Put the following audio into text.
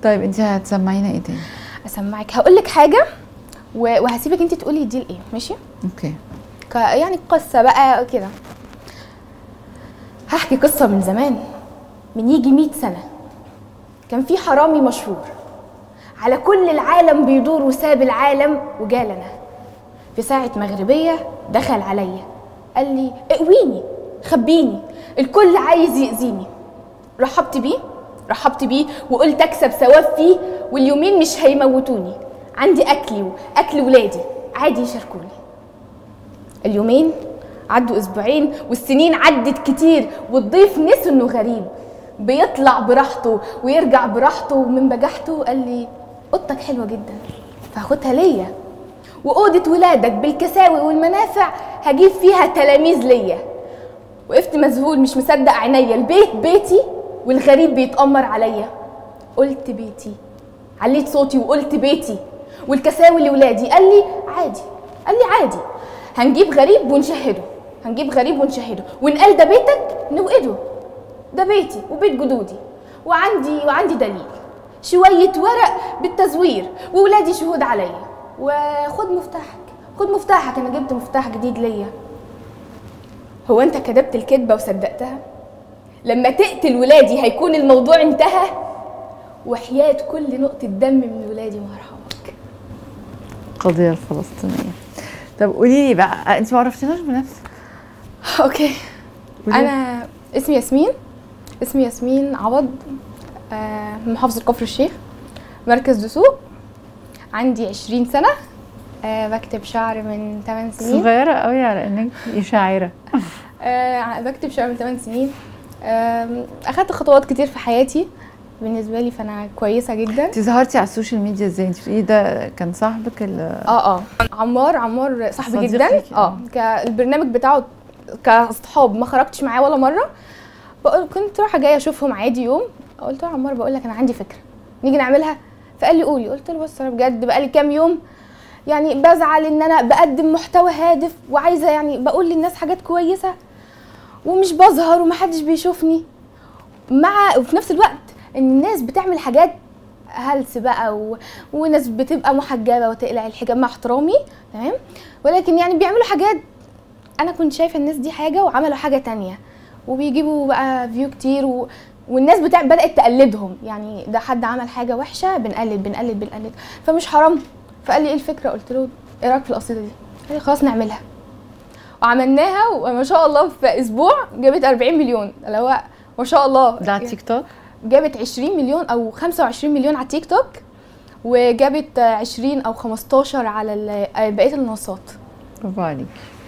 طيب انت هتسمعينا ايه تاني اسمعك هقول لك حاجه و- وهسيبك انت تقولي دي لايه ماشي اوكي ك- يعني قصه بقى كده هحكي قصه من زمان من يجي 100 سنه كان في حرامي مشهور على كل العالم بيدور وساب العالم وجالنا في ساعة مغربية دخل عليا قال لي اقويني خبيني الكل عايز يأذيني رحبت بيه رحبت بيه وقلت اكسب ثواب فيه واليومين مش هيموتوني عندي اكلي واكل ولادي عادي يشاركوني اليومين عدوا اسبوعين والسنين عدت كتير والضيف نسي انه غريب بيطلع براحته ويرجع براحته ومن بجحته قال لي اوضتك حلوه جدا فهاخدها ليا واوضه ولادك بالكساوي والمنافع هجيب فيها تلاميذ ليا وقفت مذهول مش مصدق عينيا البيت بيتي والغريب بيتأمر عليا قلت بيتي عليت صوتي وقلت بيتي والكساوي لولادي قال لي عادي قال لي عادي هنجيب غريب ونشهده هنجيب غريب ونشهده ونقال ده بيتك نوقده ده بيتي وبيت جدودي وعندي وعندي دليل شوية ورق بالتزوير وولادي شهود عليا وخد مفتاحك خد مفتاحك انا جبت مفتاح جديد ليا هو انت كدبت الكذبة وصدقتها لما تقتل ولادي هيكون الموضوع انتهى وحياة كل نقطة دم من ولادي ما هرحمك القضيه الفلسطينيه طب قولي لي بقى انت ما عرفتيناش بنفسك اوكي قولي. انا اسمي ياسمين اسمي ياسمين عوض آه، من محافظة كفر الشيخ مركز دسوق عندي 20 سنة آه، بكتب شعر من 8 سنين صغيره قوي على انك شاعره آه، بكتب شعر من 8 سنين آم، اخدت خطوات كتير في حياتي بالنسبة لي فانا كويسة جدا انت ظهرتي على السوشيال ميديا ازاي انت ايه ده كان صاحبك ال اه اه عمار عمار صاحبي صديق جدا ليكي، اه ك- البرنامج بتاعه كاصحاب ما خرجتش معاه ولا مره بقول كنت رايحه جايه اشوفهم عادي يوم قلت له يا عمار بقول لك انا عندي فكره نيجي نعملها فقال لي قولي قلت له بص انا بجد بقالي كام يوم يعني بزعل ان انا بقدم محتوى هادف وعايزه يعني بقول للناس حاجات كويسه ومش بظهر ومحدش بيشوفني مع وفي نفس الوقت ان الناس بتعمل حاجات هلس بقى و... وناس بتبقى محجبه وتقلع الحجاب مع احترامي تمام ولكن يعني بيعملوا حاجات انا كنت شايفه الناس دي حاجه وعملوا حاجه تانية وبيجيبوا بقى فيو كتير و... والناس بتاع بدات تقلدهم يعني ده حد عمل حاجه وحشه بنقلد بنقلد بنقلد فمش حرام فقال لي ايه الفكره قلت له ايه رايك في القصيده دي قال لي خلاص نعملها وعملناها وما شاء الله في اسبوع جابت 40 مليون اللي هو ما شاء الله ده على التيك توك جابت 20 مليون او 25 مليون على تيك توك وجابت 20 او 15 على ال- بقيه المنصات برافو عليكي